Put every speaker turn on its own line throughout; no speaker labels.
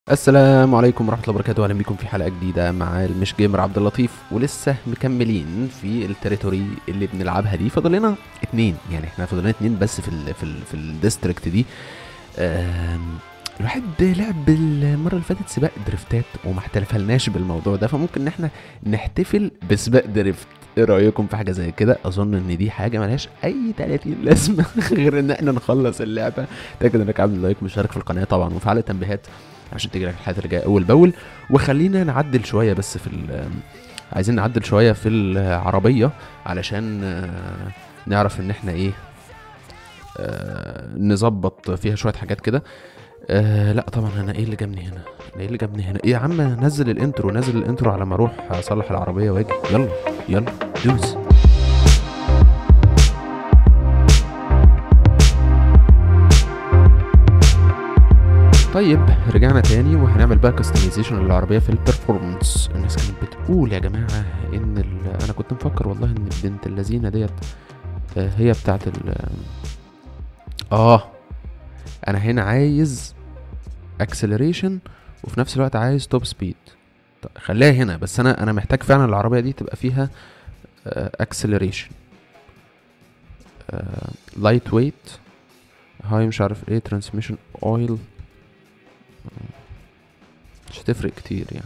السلام عليكم ورحمة الله وبركاته أهلا بكم في حلقة جديدة مع المش جيمر عبد اللطيف ولسه مكملين في التريتوري اللي بنلعبها دي فاضل لنا اتنين يعني احنا فاضل لنا اتنين بس في ال في ال في الديستريكت دي آم، الواحد لعب المرة اللي فاتت سباق دريفتات وما احتفلناش بالموضوع ده فممكن ان احنا نحتفل بسباق دريفت ايه رايكم في حاجه زي كده اظن ان دي حاجه ملهاش اي 30 لازمه غير ان احنا نخلص اللعبه تاكد انك عامل لايك ومشترك في القناه طبعا وفعل التنبيهات عشان تجي لك الحلقات اللي جايه اول باول وخلينا نعدل شويه بس في ال- عايزين نعدل شويه في العربيه علشان آه، نعرف ان احنا ايه آه، نظبط فيها شويه حاجات كده آه لا طبعا انا ايه اللي جابني هنا انا ايه اللي جابني هنا إيه يا عم نزل الانترو نزل الانترو على ما اروح اصلح العربيه واجي يلا يلا دوس طيب رجعنا تاني وهنعمل بقى كاستمايزيشن للعربيه في البرفورمانس الناس كانت بتقول يا جماعه ان ال... انا كنت مفكر والله ان بنت اللذينه ديت آه، هي بتاعت ال اه انا هنا عايز اكسلريشن وفي نفس الوقت عايز توب سبيد خليها هنا بس انا انا محتاج فعلا العربيه دي تبقى فيها اكسلريشن لايت ويت هاي مش عارف ايه ترانسميشن اويل مش هتفرق كتير يعني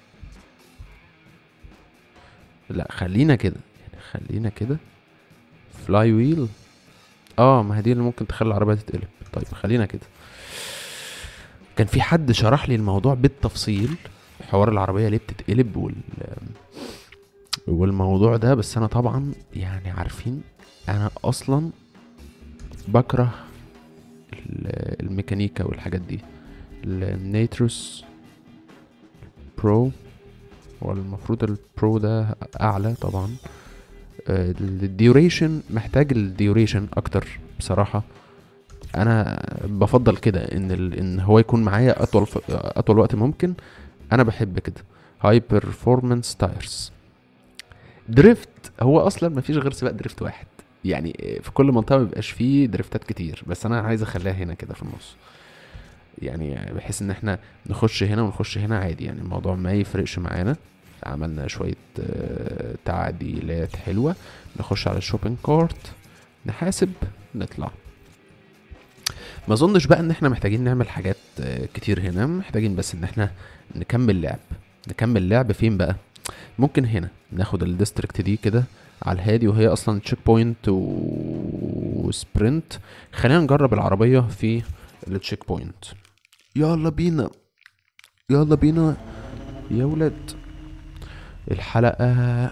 لا خلينا كده يعني خلينا كده فلاي ويل اه ما هي دي اللي ممكن تخلي العربيه تتقلب طيب خلينا كده كان في حد شرح لي الموضوع بالتفصيل حوار العربيه ليه بتتقلب وال والموضوع ده بس انا طبعا يعني عارفين انا اصلا بكره ال- الميكانيكا والحاجات دي النيتروس برو هو المفروض البرو ده اعلى طبعا الديوريشن محتاج الديوريشن اكتر بصراحه انا بفضل كده ان ال... ان هو يكون معايا اطول ف... اطول وقت ممكن انا بحب كده هاي بيرفورمانس تايرز دريفت هو اصلا ما فيش غير سباق دريفت واحد يعني في كل منطقه ما بيبقاش فيه دريفتات كتير بس انا عايز اخليها هنا كده في النص يعني بحيث ان احنا نخش هنا ونخش هنا عادي يعني الموضوع ما يفرقش معانا عملنا شوية آه، تعديلات حلوة نخش على الشوبينج كارت نحاسب نطلع ما اظنش بقى ان احنا محتاجين نعمل حاجات آه، كتير هنا محتاجين بس ان احنا نكمل لعب نكمل لعب فين بقى ممكن هنا ناخد الديستريكت دي كده على الهادي وهي اصلا تشيك بوينت وسبرنت خلينا نجرب العربية في التشيك بوينت يلا بينا يلا بينا يا ولاد الحلقة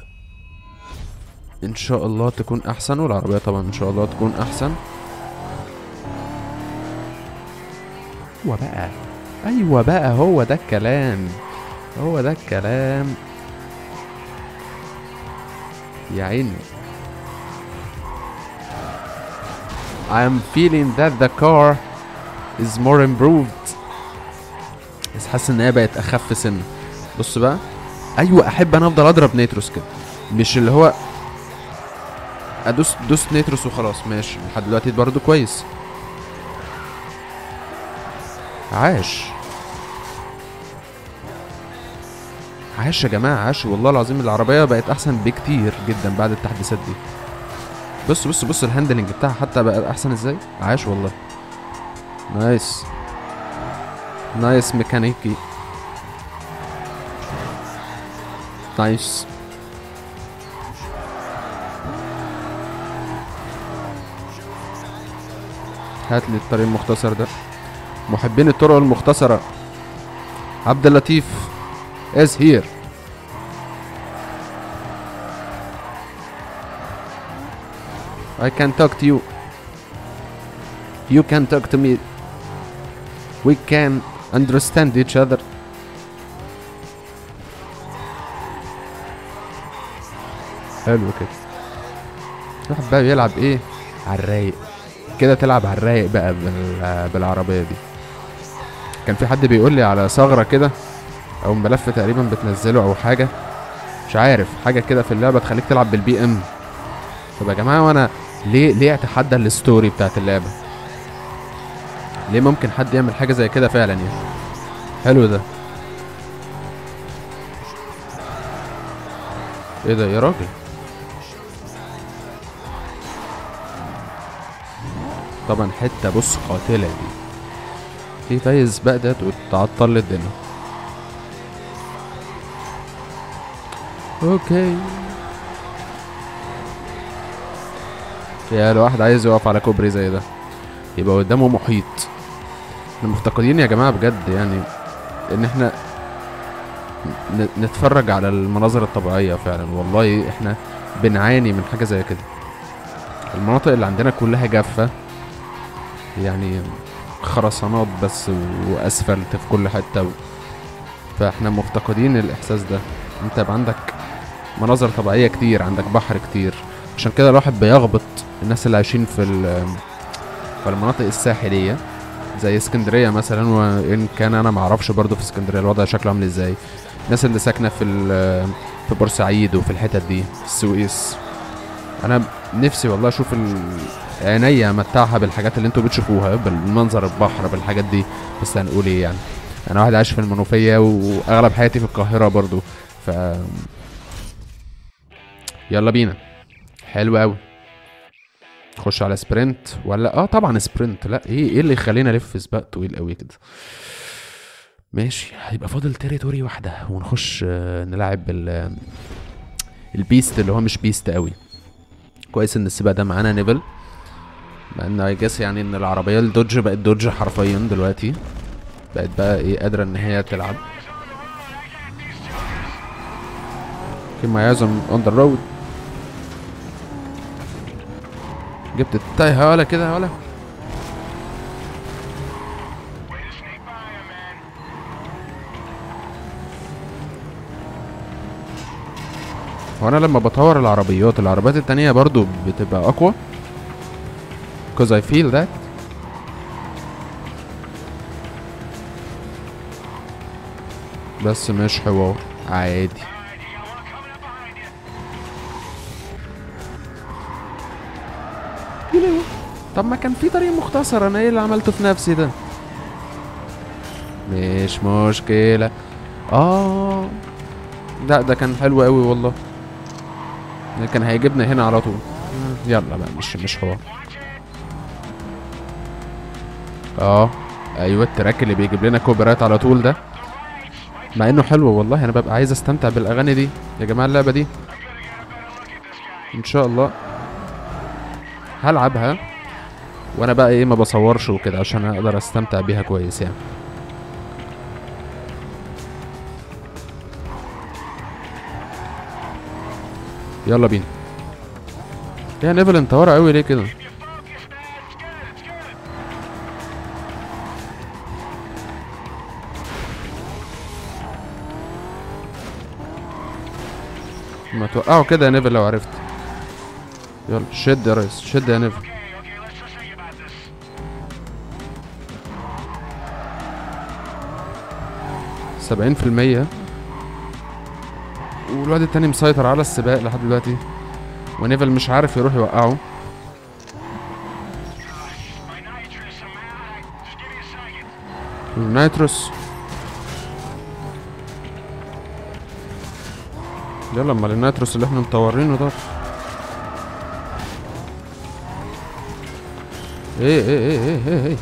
ان شاء الله تكون احسن والعربية طبعا ان شاء الله تكون احسن ايوه بقى ايوه بقى هو ده الكلام هو ده الكلام يا عيني I am feeling that the car is more improved بس حاسس ان هي بقت اخف سنه بص بقى ايوه احب انا افضل اضرب نيتروس كده مش اللي هو ادوس دوس نيتروس وخلاص ماشي لحد دلوقتي برضه كويس عاش عاش يا جماعه عاش والله العظيم العربيه بقت احسن بكتير جدا بعد التحديثات دي بص بص بص الهاندلنج بتاعها حتى بقى احسن ازاي عاش والله نايس نايس ميكانيكي نايس هات لي الطريق المختصر ده محبين الطرق المختصرة عبد اللطيف is here I can talk to you you can talk to me we can understand each other حلو كده الواحد بقى بيلعب ايه على الرايق كده تلعب على الرايق بقى بال- بالعربية دي كان في حد بيقول لي على ثغرة كده او ملف تقريبا بتنزله او حاجة مش عارف حاجة كده في اللعبة تخليك تلعب بالبي ام طب يا جماعة وانا ليه ليه اتحدى الستوري بتاعت اللعبة ليه ممكن حد يعمل حاجة زي كده فعلا يعني حلو ده ايه ده يا راجل طبعا حته بص قاتله دي في فايز بدات وتعطل لي الدنيا اوكي يا الواحد عايز يقف على كوبري زي ده يبقى قدامه محيط احنا مفتقدين يا جماعه بجد يعني ان احنا ن- نتفرج على المناظر الطبيعيه فعلا والله احنا بنعاني من حاجه زي كده المناطق اللي عندنا كلها جافه يعني خرسانات بس واسفلت في كل حته و... فاحنا مفتقدين الاحساس ده انت يبقى عندك مناظر طبيعيه كتير عندك بحر كتير عشان كده الواحد بيغبط الناس اللي عايشين في ال- في المناطق الساحليه زي اسكندريه مثلا وان كان انا معرفش برضو في اسكندريه الوضع شكله عامل ازاي الناس اللي ساكنه في ال- في بورسعيد وفي الحتت دي في السويس انا نفسي والله اشوف ال- عينيا امتعها بالحاجات اللي انتوا بتشوفوها بالمنظر البحر بالحاجات دي بس هنقول ايه يعني انا واحد عايش في المنوفيه واغلب حياتي في القاهره برضو ف يلا بينا حلو قوي خش على سبرنت ولا اه طبعا سبرنت لا ايه ايه اللي يخلينا الف سباق طويل قوي كده ماشي هيبقى فاضل تيريتوري واحده ونخش آه، نلعب ال البيست اللي هو مش بيست قوي كويس ان السباق ده معانا نيفل مع ان اي جس يعني ان العربيه الدوج بقت دوج حرفيا دلوقتي بقت بقى ايه قادره ان هي تلعب keep my eyes on, on the road جبت التايهة ولا كده ولا هو انا لما بطور العربيات العربيات التانية برضو بتبقى اقوى cause I feel that بس مش حوار عادي يلو. طب ما كان في طريق مختصر انا ايه اللي عملته في نفسي ده مش مشكلة اه لا ده كان حلو قوي والله ده كان هيجيبنا هنا على طول يلا بقى مش مش حوار اه ايوه التراك اللي بيجيب لنا كوبرات على طول ده مع انه حلو والله انا ببقى عايز استمتع بالاغاني دي يا جماعه اللعبه دي ان شاء الله هلعبها وانا بقى ايه ما بصورش وكده عشان اقدر استمتع بيها كويس يعني يلا بينا يا نيفل انت ورا قوي ليه كده ما توقعه كده يا نيفل لو عرفت يلا شد يا ريس شد يا نيفل سبعين في المية والواد التاني مسيطر على السباق لحد دلوقتي ونيفل مش عارف يروح يوقعه نايتروس يلا امال النايتروس اللي احنا مطورينه ده ايه ايه ايه ايه ايه ايه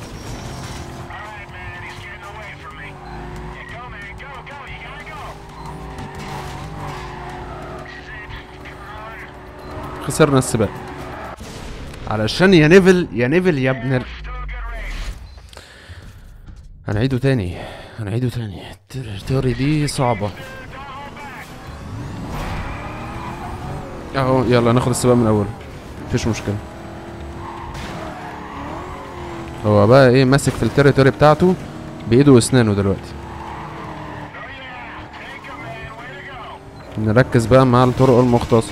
خسرنا السباق علشان يا نيفل يا نيفل يا ابن ال... هنعيده تاني هنعيده تاني التوري دي صعبة اهو يلا ناخد السباق من الاول مفيش مشكلة هو بقى ايه ماسك في التريتوري بتاعته بايده واسنانه دلوقتي نركز بقى مع الطرق المختصرة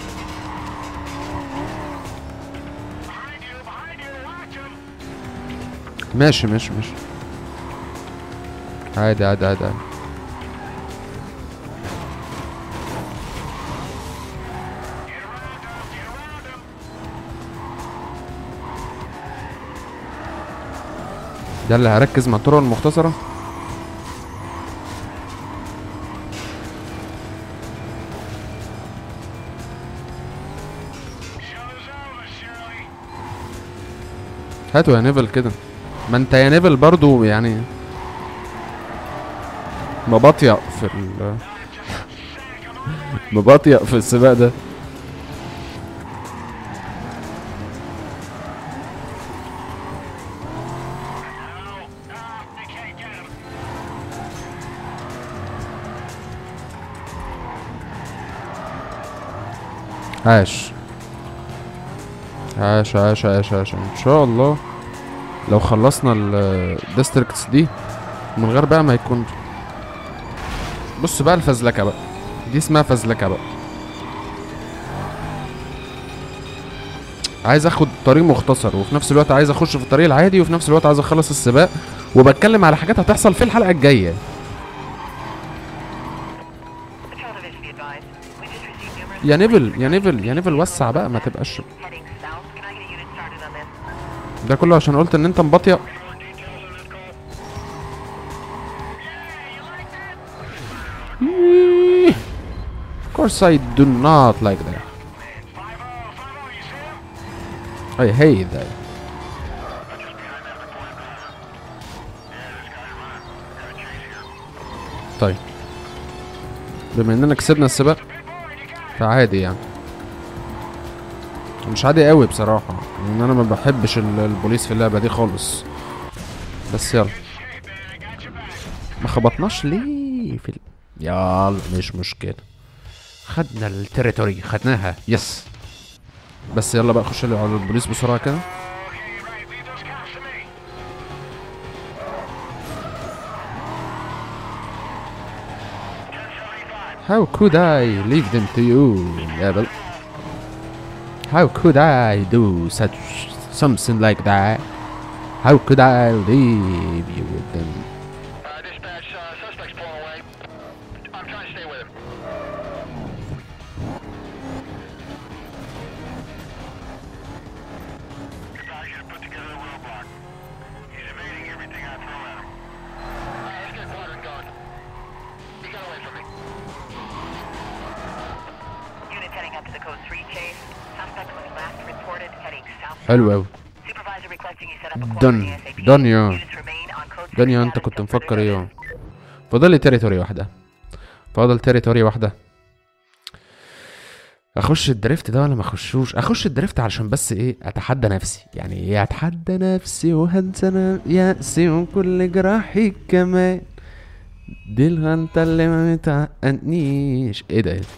ماشي ماشي ماشي عادي عادي عادي عادي ده اللي هركز مع الطرق المختصرة هاتوا يا نيفل كده ما انت يا نيفل برضو يعني مبطيء في ال مبطيء في السباق ده عاش عاش عاش عاش عاش ان شاء الله لو خلصنا الديستريكتس دي من غير بقى ما يكون بص بقى الفزلكه بقى دي اسمها فزلكه بقى عايز اخد طريق مختصر وفي نفس الوقت عايز اخش في الطريق العادي وفي نفس الوقت عايز اخلص السباق وبتكلم على حاجات هتحصل في الحلقه الجايه
Patrol division be advised. We just received numerous
يا نيفل يا نيفل يا نيفل وسع بقى ما تبقاش
heading south. Can I get a unit started on this?
ده كله عشان قلت ان انت مبطيء Of course I do not like that. I hate that. طيب بما اننا كسبنا السباق فعادي يعني مش عادي قوي بصراحة لان انا ما بحبش ال- البوليس في اللعبة دي خالص بس يلا ما خبطناش ليه في ال... يلا مش مشكلة خدنا التريتوري خدناها يس بس يلا بقى خش لي على البوليس بسرعة كده How could I leave them to you, Abel? How could I do such something like that? How could I leave you with them?
Uh, dispatch, uh, suspect's pulling away. I'm trying to stay with him. I should have put together a roadblock. He's evading everything I throw at him. Uh, let's get quadrant going. He got away from me.
Unit heading up to the code 3 chase. Suspect was last reported heading south.
حلو قوي
Supervisor requesting you set up a
Done.
quadrant ASAP.
Done يا.
Units remain on code
دنيا
3
انت كنت
until
مفكر
further
ايه فاضل لي تريتوري واحده فاضل تريتوري واحده اخش الدريفت ده ولا ما اخشوش اخش الدريفت علشان بس ايه اتحدى نفسي يعني ايه اتحدى نفسي وهنسى انا يأسي وكل جراحي كمان دي الغلطة اللي ما بتعقدنيش ايه ده ايه ده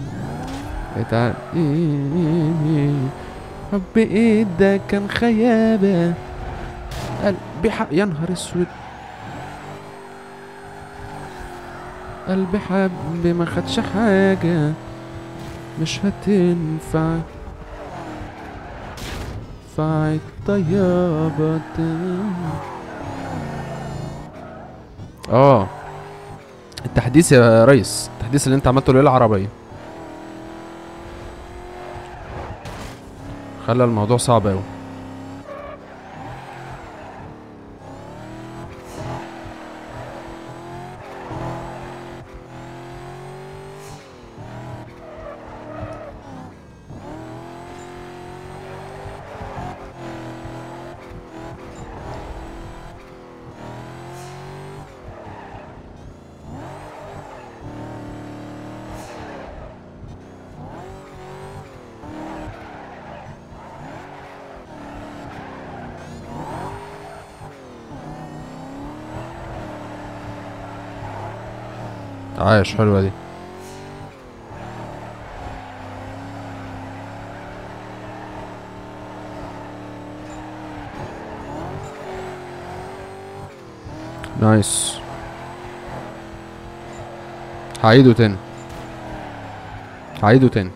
بتعقدني حب ايه ده كان خيابة قلبي حق يا نهار اسود قلبي حب ما خدش حاجة مش هتنفع فع الطيابة اه التحديث يا ريس التحديث اللي انت عملته للعربية خلى الموضوع صعب اوي عايش حلوة دي نايس هعيده تاني هعيده تاني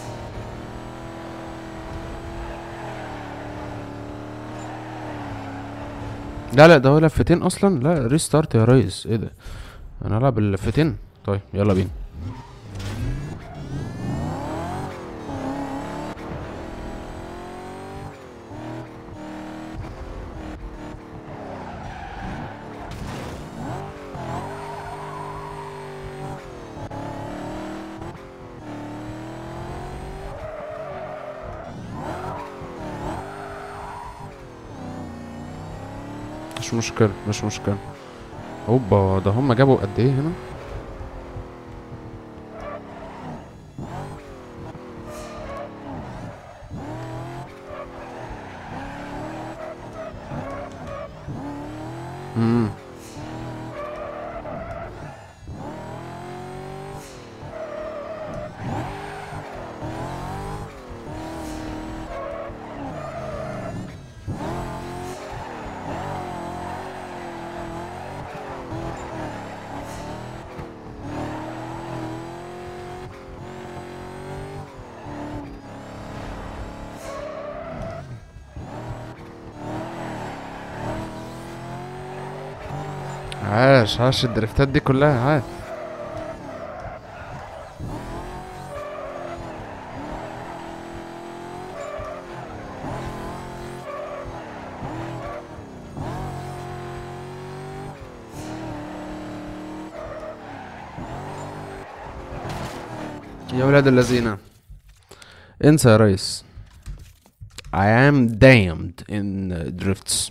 لا لا ده هو لفتين اصلا لا ريستارت يا ريس ايه ده انا العب اللفتين طيب يلا بينا مش مشكلة مش مشكلة اوبا ده هم جابوا قد ايه هنا امم عاش عاش الدريفتات دي كلها عاش يا ولاد الذين انسى يا ريس I am damned in drifts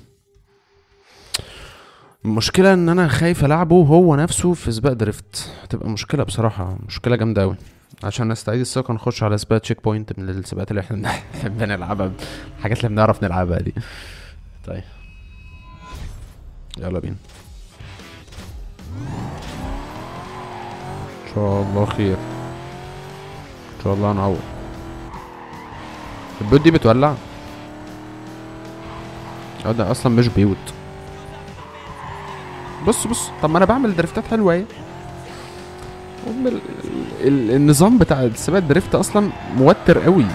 المشكلة ان انا خايف العبه هو نفسه في سباق دريفت هتبقى مشكلة بصراحة مشكلة جامدة اوي عشان نستعيد الثقة نخش على سباق تشيك بوينت من السباقات اللي احنا بنحب نلعبها الحاجات اللي بنعرف نلعبها دي طيب يلا بينا ان شاء الله خير ان شاء الله هنعوض البيوت دي بتولع اه ده اصلا مش بيوت بص بص طب ما انا بعمل دريفتات حلوه اهي أم ال... ال... النظام بتاع سباق الدريفت اصلا موتر قوي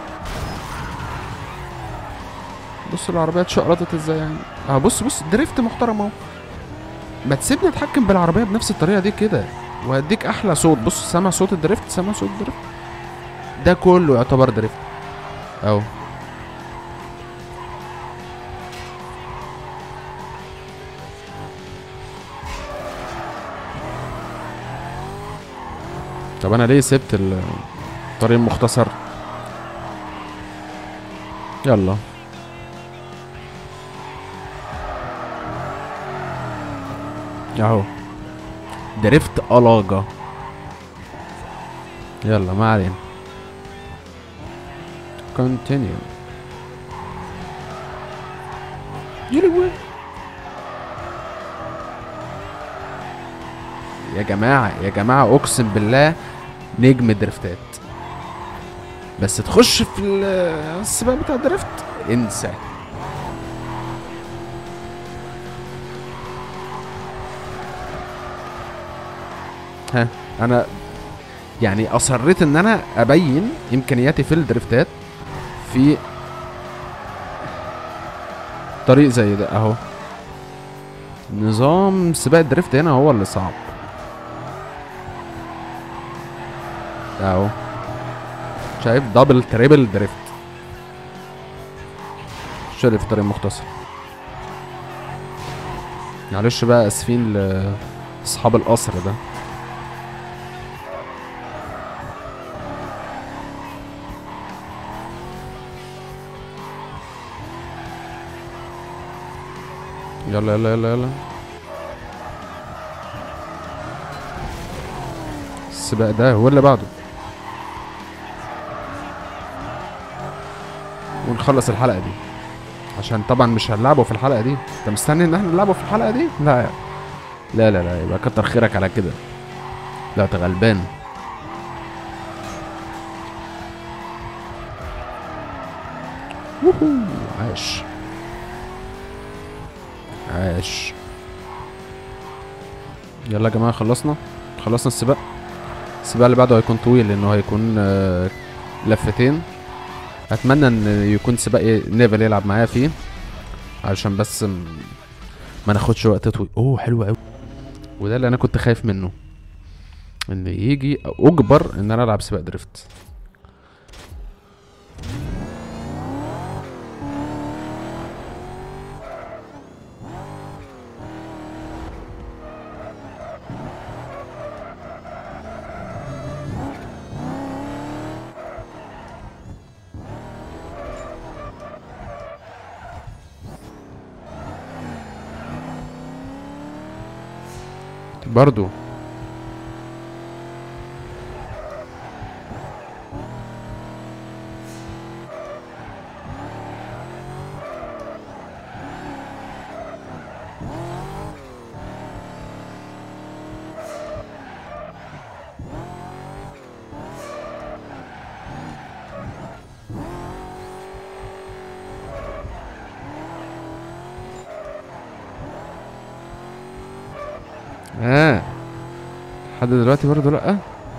بص العربيه اتشقلطت ازاي يعني اه بص بص دريفت محترم اهو ما تسيبني اتحكم بالعربيه بنفس الطريقه دي كده وهديك احلى صوت بص سامع صوت الدريفت سامع صوت الدريفت ده كله يعتبر دريفت اهو طب انا ليه سبت ال- الطريق المختصر يلا اهو درفت ألاجة يلا ما علينا continue يلوي يا جماعة يا جماعة أقسم بالله نجم درفتات بس تخش في ال- السباق بتاع الدرفت انسى ها انا يعني اصريت ان انا ابين امكانياتي في الدرفتات في طريق زي ده اهو نظام سباق الدريفت هنا هو اللي صعب اهو شايف دبل تريبل دريفت شادي في طريق مختصر معلش بقى اسفين لاصحاب القصر ده يلا يلا يلا يلا السباق ده هو اللي بعده ونخلص الحلقة دي عشان طبعا مش هنلعبه في الحلقة دي انت مستني ان احنا نلعبه في الحلقة دي لا لا لا لا يبقى كتر خيرك على كده لا انت غلبان ووهو عاش عاش يلا يا جماعة خلصنا خلصنا السباق السباق اللي بعده هيكون طويل لانه هيكون آه، لفتين اتمنى ان يكون سباق نيفل يلعب معايا فيه علشان بس م- ما ناخدش وقت طويل اوه حلو قوي وده اللي انا كنت خايف منه ان يجي اجبر ان انا العب سباق دريفت برضو اه لحد دلوقتي برضو لأ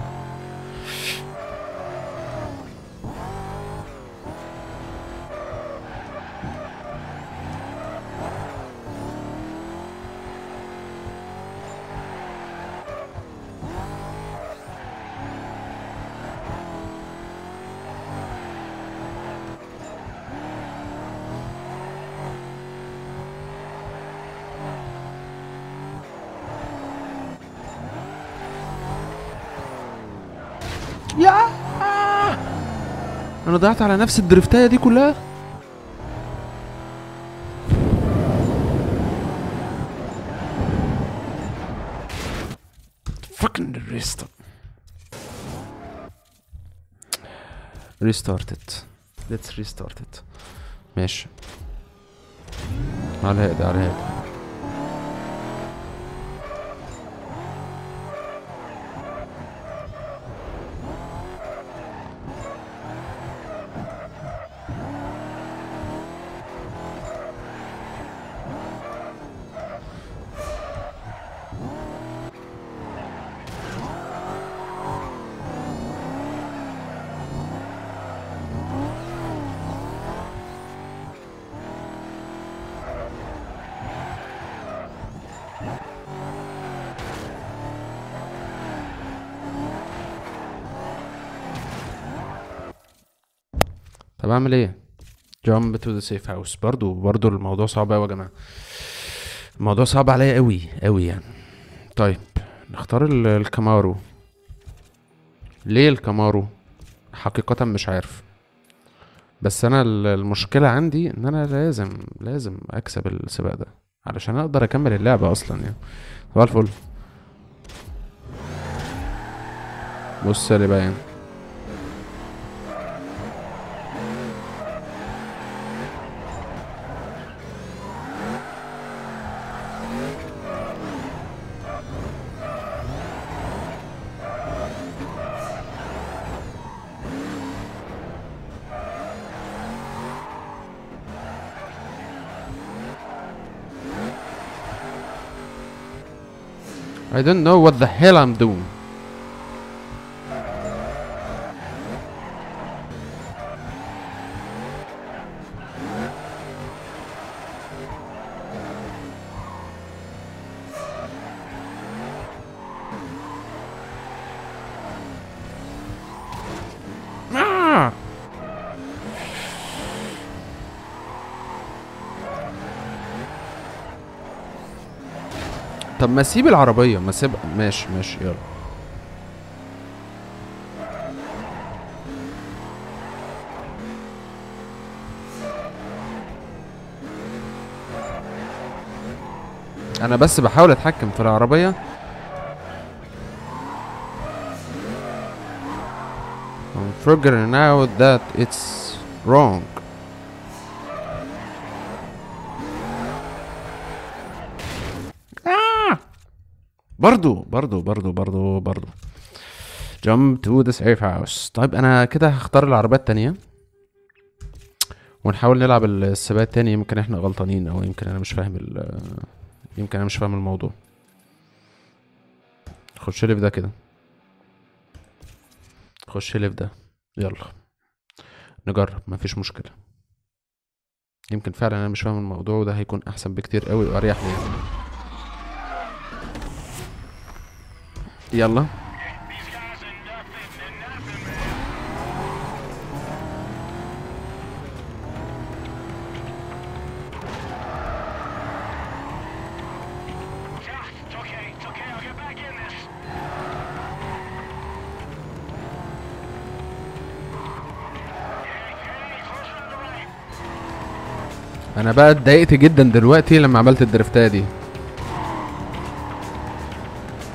يا انا ضيعت على نفس الدريفتايه دي كلها fucking restart restart it let's restart it ماشي على هادي على هادي طب اعمل ايه jump to the safe house برضو برضو الموضوع صعب قوي يا جماعه الموضوع صعب عليا قوي قوي يعني طيب نختار ال- الكامارو ليه الكامارو حقيقة مش عارف بس انا ال- المشكلة عندي ان انا لازم لازم اكسب السباق ده علشان اقدر اكمل اللعبة اصلا يعني صباح الفل بص لي بقى يعني I don't know what the hell I'm doing. Ah! طب ما اسيب العربية ما سيب ماشي ماشي يلا انا بس بحاول اتحكم في العربية I'm figuring out that it's wrong برضو برضو برضو برضو برضو jump to the safe house طيب انا كده هختار العربية التانية ونحاول نلعب السباق التاني يمكن احنا غلطانين او يمكن انا مش فاهم ال يمكن انا مش فاهم الموضوع خش لي في ده كده خش لي في ده يلا نجرب مفيش مشكلة يمكن فعلا انا مش فاهم الموضوع وده هيكون احسن بكتير قوي واريح لي يعني. يلا
These guys are nothing. They're nothing, man. Yeah, it's okay. It's okay. I'll get back in this. Hey, hey, closer on the right.
انا بقى اتضايقت جدا دلوقتي لما عملت الدرفتايه دي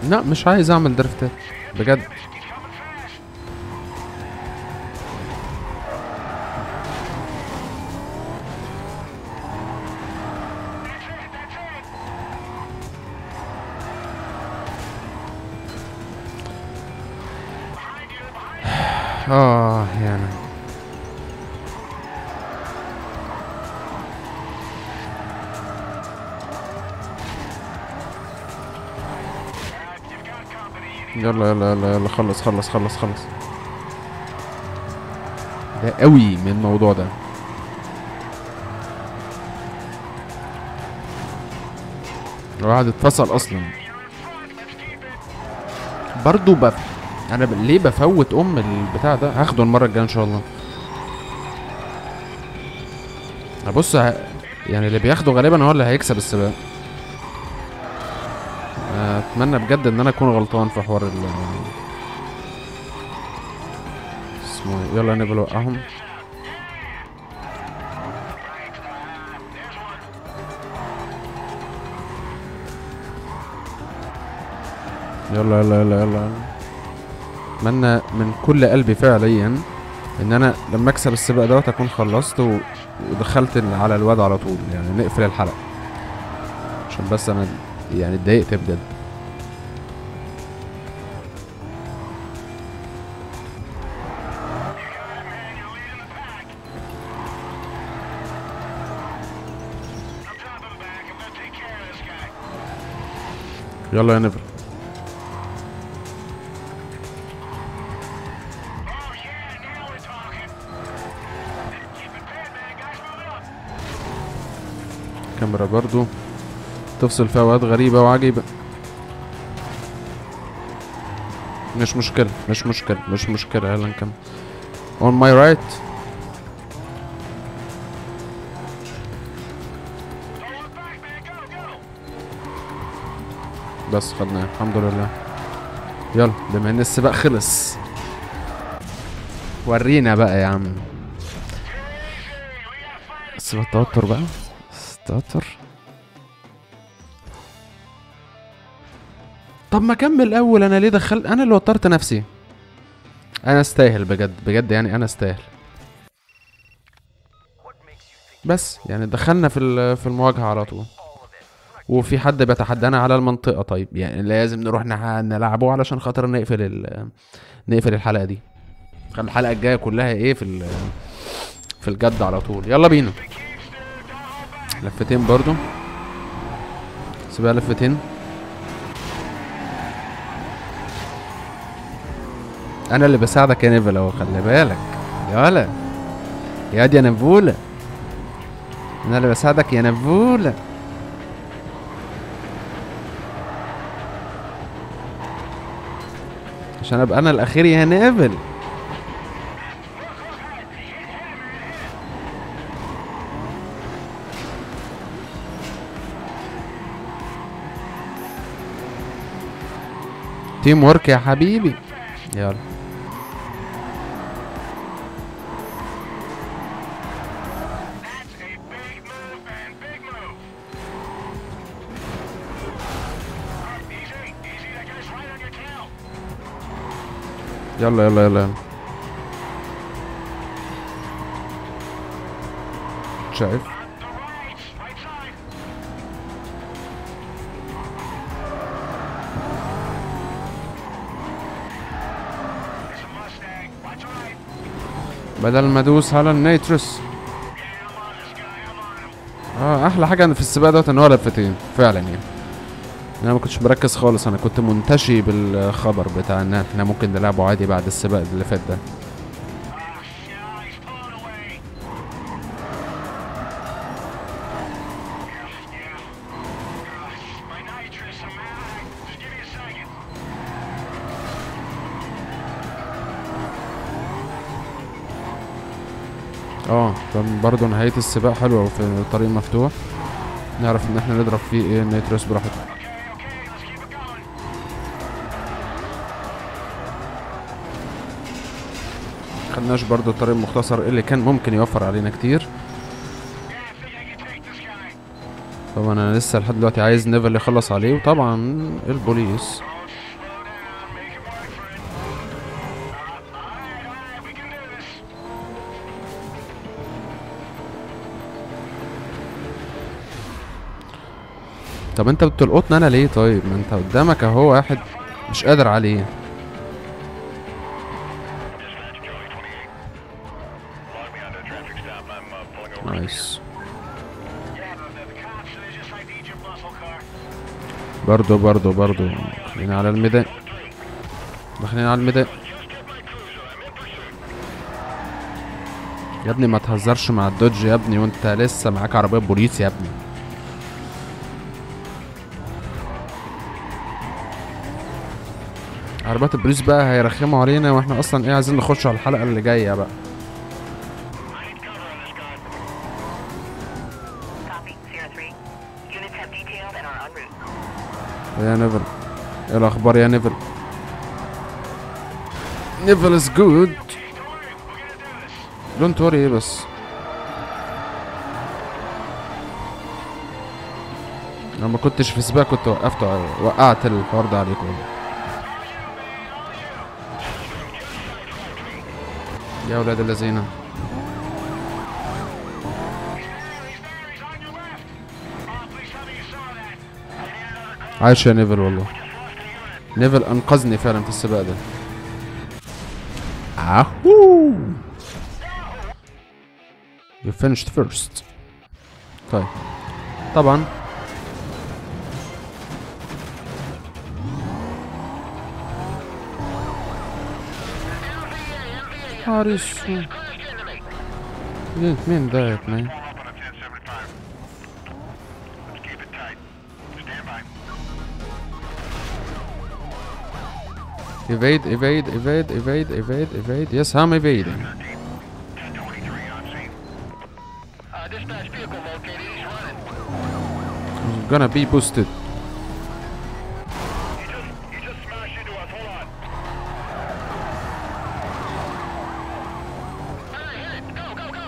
لا مش عايز اعمل درفتات بجد اه يعني يلا يلا يلا يلا خلص خلص خلص خلص ده قوي من الموضوع ده الواحد اتفصل اصلا برضو بف انا ب... ليه بفوت ام البتاع ده هاخده المره الجايه ان شاء الله بص ه... يعني اللي بياخده غالبا هو اللي هيكسب السباق اتمنى بجد ان انا اكون غلطان في حوار ال اسمه إيه؟ يلا نبقى وقعهم يلا يلا يلا يلا اتمنى من كل قلبي فعليا ان انا لما اكسب السباق دوت اكون خلصت و... ودخلت ال- على الواد على طول يعني نقفل الحلقه عشان بس انا يعني اتضايقت بجد
I'm dropping back. I'm gonna take care of this guy.
يلا يا نفر
Oh yeah, now we're talking. Keep it bad, man. Guys, move it up.
كاميرا برضو تفصل في اوقات غريبة وعجيبة مش مشكلة مش مشكلة مش مشكلة يلا نكمل on my right
Don't look back, man. Go, go.
بس خدناه الحمد لله يلا بما ان السباق خلص ورينا بقى يا عم
Hey, we got fire.
بس بالتوتر بقى بس التوتر طب ما اكمل اول انا ليه دخلت انا اللي وترت نفسي انا استاهل بجد بجد يعني انا استاهل بس يعني دخلنا في ال- في المواجهه على طول وفي حد بيتحدانا على المنطقه طيب يعني لازم نروح نح- نلعبه علشان خاطر نقفل ال- نقفل الحلقه دي خلي الحلقه الجايه كلها ايه في ال- في الجد على طول يلا بينا لفتين برضو سيبها لفتين انا اللي بساعدك يا نيفل اهو خلي بالك يا ولا يا واد يا نبوله انا اللي بساعدك يا نبوله عشان ابقى انا الاخير يا نيفل تيم ورك يا حبيبي يلا
That's a big move, man. Big move. Alright, easy, easy. That guy's right on your tail.
يلا يلا يلا يلا شايف
On the right, right side. There's a Mustang. Watch right.
بدل ما ادوس على النيتروس
Yeah, I'm on this guy. I'm on him.
اه احلى حاجه في السباق دوت ان هو لفتين فعلا يعني انا ما كنتش مركز خالص انا كنت منتشي بالخبر بتاع ان احنا ممكن نلعبه عادي بعد السباق اللي فات ده
Ah, yeah, he's pulling away. Yeah, yeah. Gosh, my nitrous, I'm out. Just give me a second.
اه كان برضه نهايه السباق حلوه وفي الطريق مفتوح نعرف ان احنا نضرب فيه ايه النيتروس براحته
Okay, okay, let's keep it going.
خدناش برضه الطريق المختصر اللي كان ممكن يوفر علينا كتير
Yeah, I think I can take this guy.
طبعا انا لسه لحد دلوقتي عايز نيفل يخلص عليه وطبعا البوليس
Oh,
طب انت بتلقطني انا ليه طيب ما انت قدامك اهو واحد مش قادر عليه
Dispatch Charlie 28. Log me onto a traffic stop. I'm uh, pulling over.
نايس
Yeah, the, the, the cops, they just ID'd your muscle car.
برضو برضو برضو داخلين على الميدان داخلين على الميدان
Just hit my cruiser. I'm in pursuit.
يا ابني ما تهزرش مع الدوج يا ابني وانت لسه معاك عربية بوليس يا ابني عربيات البوليس بقى هيرخموا علينا واحنا اصلا ايه عايزين نخش على الحلقة اللي جاية بقى
I need cover on this guy.
Copy, Sierra 3. Units have detailed and are en route.
يا نيفل ايه الاخبار يا نيفل نيفل از جود دونت وري ايه بس لو ما كنتش في سباق كنت وقفت وقعت الحوار ده عليكم يا ولاد الذين عايش يا نيفل والله نيفل انقذني فعلا في السباق ده اهو You finished first طيب طبعا حارس مين مين ده يا مان
Up on a 1075. Let's keep it tight. Stand by.
evade evade evade evade evade evade yes I'm evading
1023 on scene. Uh, dispatch vehicle located. He's running.
I'm gonna be boosted
He just, he just smashed into us. Hold on. Hey, hit it. Go, go, go.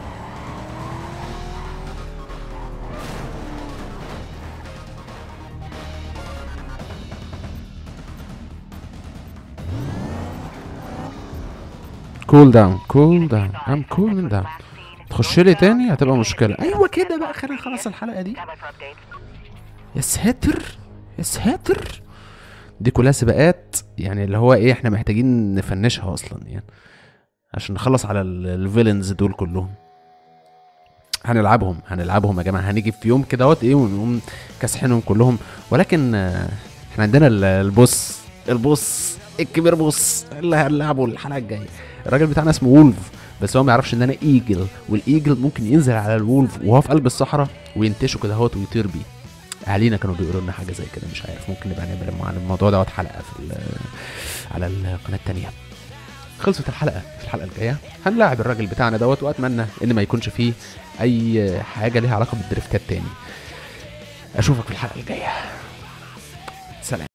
cool down cool down I'm cooling down تخش لي تاني هتبقى مشكلة ايوه كده بقى خلينا نخلص الحلقة دي
Stand by for updates.
يا ساتر يا ساتر دي كلها سباقات يعني اللي هو ايه احنا محتاجين نفنشها اصلا يعني عشان نخلص على الفيلنز دول كلهم هنلعبهم هنلعبهم يا جماعه هنيجي في يوم كده اهوت ايه ونقوم كاسحينهم كلهم ولكن آه، احنا عندنا ال- البوس البوس الكبير بوس اللي هنلعبه الحلقه الجايه الراجل بتاعنا اسمه وولف بس هو ما يعرفش ان انا ايجل والايجل ممكن ينزل على الولف وهو في قلب الصحراء وينتشه كده اهوت ويطير بيه اهالينا كانوا بيقولوا لنا حاجه زي كده مش عارف ممكن نبقى نعمل عن الموضوع دوت حلقه في ال- على القناه التانية خلصت الحلقه في الحلقه الجايه هنلاعب الراجل بتاعنا دوت واتمنى ان ما يكونش فيه اي حاجه ليها علاقه بالدريفتات تاني اشوفك في الحلقه الجايه سلام